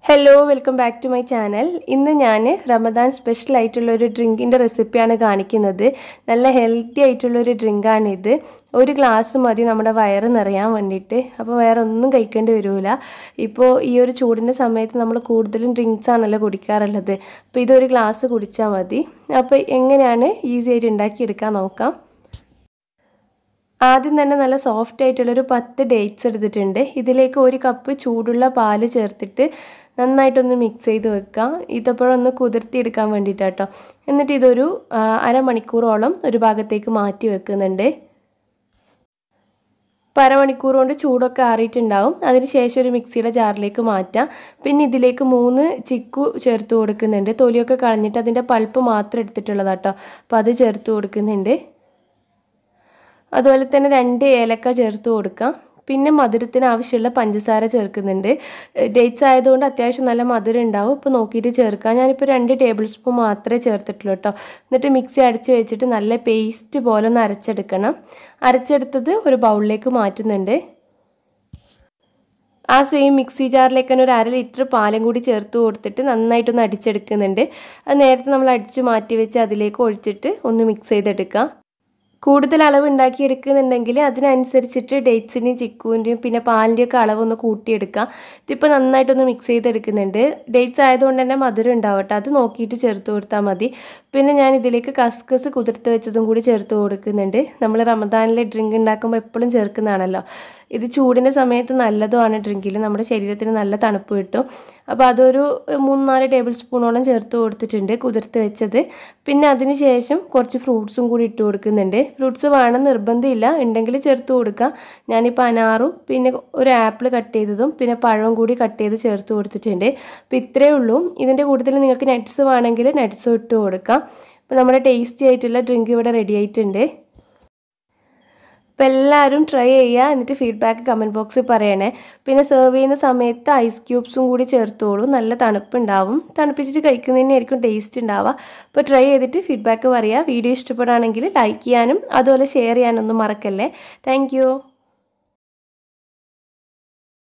hello welcome back to my channel ഇന്ന് ഞാൻ Ramadan special ആയിട്ടുള്ള ഒരു ഡ്രിങ്കിൻ്റെ റെസിപ്പിയാണ് കാണിക്കുന്നത് നല്ല ഹെൽത്തി ആയിട്ടുള്ള ഒരു ഡ്രിങ്കാണിത് ഒരു ഗ്ലാസ് മതി നമ്മുടെ വയറ് നിറയാൻ വേണ്ടിയിട്ട് അപ്പോൾ വേറെ ഒന്നും കഴിക്കേണ്ടി വരില്ല ഇപ്പോൾ ഈ ഒരു ചൂടിൻ്റെ സമയത്ത് നമ്മൾ കൂടുതലും ഡ്രിങ്ക്സ് ആണല്ലോ കുടിക്കാറുള്ളത് അപ്പോൾ ഇതൊരു ഗ്ലാസ് കുടിച്ചാൽ മതി അപ്പോൾ എങ്ങനെയാണ് ഈസി ആയിട്ട് ഉണ്ടാക്കിയെടുക്കാൻ നോക്കാം ആദ്യം തന്നെ നല്ല സോഫ്റ്റ് ആയിട്ടുള്ളൊരു പത്ത് ഡേറ്റ്സ് എടുത്തിട്ടുണ്ട് ഇതിലേക്ക് ഒരു കപ്പ് ചൂടുള്ള പാല് ചേർത്തിട്ട് നന്നായിട്ടൊന്ന് മിക്സ് ചെയ്ത് വെക്കുക ഈത്തപ്പഴം കുതിർത്തി എടുക്കാൻ വേണ്ടിയിട്ടാട്ടോ എന്നിട്ട് ഇതൊരു അരമണിക്കൂറോളം ഒരു ഭാഗത്തേക്ക് മാറ്റി വെക്കുന്നുണ്ട് ഇപ്പോൾ അരമണിക്കൂർ കൊണ്ട് ചൂടൊക്കെ ആറിയിട്ടുണ്ടാവും അതിനുശേഷം ഒരു മിക്സിയുടെ ജാറിലേക്ക് മാറ്റാം പിന്നെ ഇതിലേക്ക് മൂന്ന് ചിക്കു ചേർത്ത് കൊടുക്കുന്നുണ്ട് തൊലിയൊക്കെ കളഞ്ഞിട്ട് അതിൻ്റെ പൾപ്പ് മാത്രം എടുത്തിട്ടുള്ളതാട്ടോ അപ്പോൾ അത് ചേർത്ത് കൊടുക്കുന്നുണ്ട് അതുപോലെ തന്നെ രണ്ട് ഏലക്ക ചേർത്ത് കൊടുക്കാം പിന്നെ മധുരത്തിന് ആവശ്യമുള്ള പഞ്ചസാര ചേർക്കുന്നുണ്ട് ഡേറ്റ്സ് ആയതുകൊണ്ട് അത്യാവശ്യം നല്ല മധുരം ഉണ്ടാവും ഇപ്പോൾ നോക്കിയിട്ട് ചേർക്കാം ഞാനിപ്പോൾ രണ്ട് ടേബിൾ സ്പൂൺ മാത്രമേ ചേർത്തിട്ടുള്ളൂ കേട്ടോ എന്നിട്ട് മിക്സി അടച്ച് വെച്ചിട്ട് നല്ല പേസ്റ്റ് പോലെ ഒന്ന് അരച്ചെടുക്കണം അരച്ചെടുത്തത് ഒരു ബൗളിലേക്ക് മാറ്റുന്നുണ്ട് ആ സെയിം മിക്സി ജാറിലേക്ക് തന്നെ ഒരു അര ലിറ്റർ പാലും കൂടി ചേർത്ത് കൊടുത്തിട്ട് നന്നായിട്ടൊന്ന് അടിച്ചെടുക്കുന്നുണ്ട് അത് നേരത്തെ നമ്മൾ അടിച്ച് മാറ്റി വെച്ച് അതിലേക്ക് ഒഴിച്ചിട്ട് ഒന്ന് മിക്സ് ചെയ്തെടുക്കാം കൂടുതൽ അളവ് ഉണ്ടാക്കിയെടുക്കുന്നുണ്ടെങ്കിൽ അതിനനുസരിച്ചിട്ട് ഡേറ്റ്സിൻ്റെയും ചിക്കുവിൻ്റെയും പിന്നെ പാലിൻ്റെയും ഒക്കെ അളവൊന്ന് കൂട്ടിയെടുക്കുക ഇതിപ്പോൾ നന്നായിട്ടൊന്ന് മിക്സ് ചെയ്തെടുക്കുന്നുണ്ട് ഡേറ്റ്സ് ആയതുകൊണ്ട് തന്നെ മധുരം ഉണ്ടാവട്ടെ അത് നോക്കിയിട്ട് ചേർത്ത് കൊടുത്താൽ മതി പിന്നെ ഞാൻ ഇതിലേക്ക് കസ്കസ് കുതിർത്ത് വെച്ചതും കൂടി ചേർത്ത് കൊടുക്കുന്നുണ്ട് നമ്മൾ റമദാനിലെ ഡ്രിങ്ക് ഉണ്ടാക്കുമ്പോൾ എപ്പോഴും ചേർക്കുന്നതാണല്ലോ ഇത് ചൂടിൻ്റെ സമയത്ത് നല്ലതുമാണ് ഡ്രിങ്കിൽ നമ്മുടെ ശരീരത്തിന് നല്ല തണുപ്പ് കിട്ടും അപ്പോൾ അതൊരു മൂന്ന് നാല് ടേബിൾ സ്പൂണോളം ചേർത്ത് കൊടുത്തിട്ടുണ്ട് കുതിർത്ത് വെച്ചത് പിന്നെ അതിന് ശേഷം കുറച്ച് ഫ്രൂട്ട്സും കൂടി ഇട്ട് കൊടുക്കുന്നുണ്ട് ഫ്രൂട്ട്സ് വേണം നിർബന്ധമില്ല ഉണ്ടെങ്കിൽ ചേർത്ത് കൊടുക്കാം ഞാനിപ്പോൾ അനാറും പിന്നെ ഒരു ആപ്പിൾ കട്ട് ചെയ്തതും പിന്നെ പഴവും കൂടി കട്ട് ചെയ്ത് ചേർത്ത് കൊടുത്തിട്ടുണ്ട് അപ്പോൾ ഇത്രയേ ഉള്ളൂ ഇതിൻ്റെ കൂട്ടത്തിൽ നിങ്ങൾക്ക് നട്ട്സ് വേണമെങ്കിൽ നട്ട്സും ഇട്ട് കൊടുക്കാം അപ്പോൾ നമ്മുടെ ടേസ്റ്റി ആയിട്ടുള്ള ഡ്രിങ്ക് ഇവിടെ റെഡി ആയിട്ടുണ്ട് അപ്പോൾ എല്ലാവരും ട്രൈ ചെയ്യുക എന്നിട്ട് ഫീഡ്ബാക്ക് കമൻറ്റ് ബോക്സിൽ പറയണേ പിന്നെ സെർവ് ചെയ്യുന്ന സമയത്ത് ഐസ് ക്യൂബ്സും കൂടി ചേർത്തോളൂ നല്ല തണുപ്പുണ്ടാവും തണുപ്പിച്ചിട്ട് കഴിക്കുന്നതിനായിരിക്കും ടേസ്റ്റ് ഉണ്ടാവുക അപ്പോൾ ട്രൈ ചെയ്തിട്ട് ഫീഡ്ബാക്ക് പറയുക വീഡിയോ ഇഷ്ടപ്പെടുകയാണെങ്കിൽ ലൈക്ക് ചെയ്യാനും അതുപോലെ ഷെയർ ചെയ്യാനൊന്നും മറക്കല്ലേ താങ്ക്